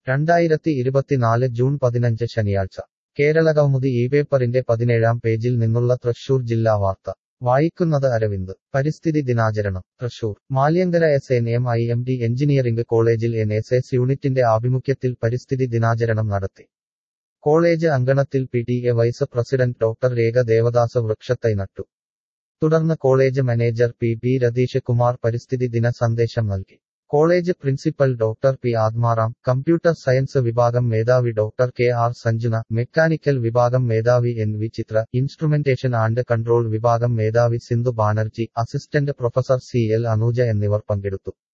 രണ്ടായിരത്തി ഇരുപത്തിനാല് ജൂൺ പതിനഞ്ച് ശനിയാഴ്ച കേരളകൗമുദി ഈ പേപ്പറിന്റെ പതിനേഴാം പേജിൽ നിന്നുള്ള തൃശൂർ ജില്ലാ വാർത്ത വായിക്കുന്നത് അരവിന്ദ് പരിസ്ഥിതി ദിനാചരണം Thrissur Malyankara S N M I M D engineering കോളേജിൽ എൻ എസ് എസ് യൂണിറ്റിന്റെ ആഭിമുഖ്യത്തിൽ പരിസ്ഥിതി ദിനാചരണം നടത്തി കോളേജ് അങ്കണത്തിൽ P T A vice president doctor Rekha Devadas വൃക്ഷത്തൈ നട്ടു തുടർന്ന് college manager P B Ratheesh Kumar പരിസ്ഥിതി ദിന സന്ദേശം നൽകി college principal doctor P Athmaram computer science വിഭാഗം മേധാവി doctor K R Sanjuna mechanical വിഭാഗം മേധാവി N V Chithra instrumentation and control വിഭാഗം മേധാവി Sindhu Banerjee assistant professor C L Anuja എന്നിവർ പങ്കെടുത്തു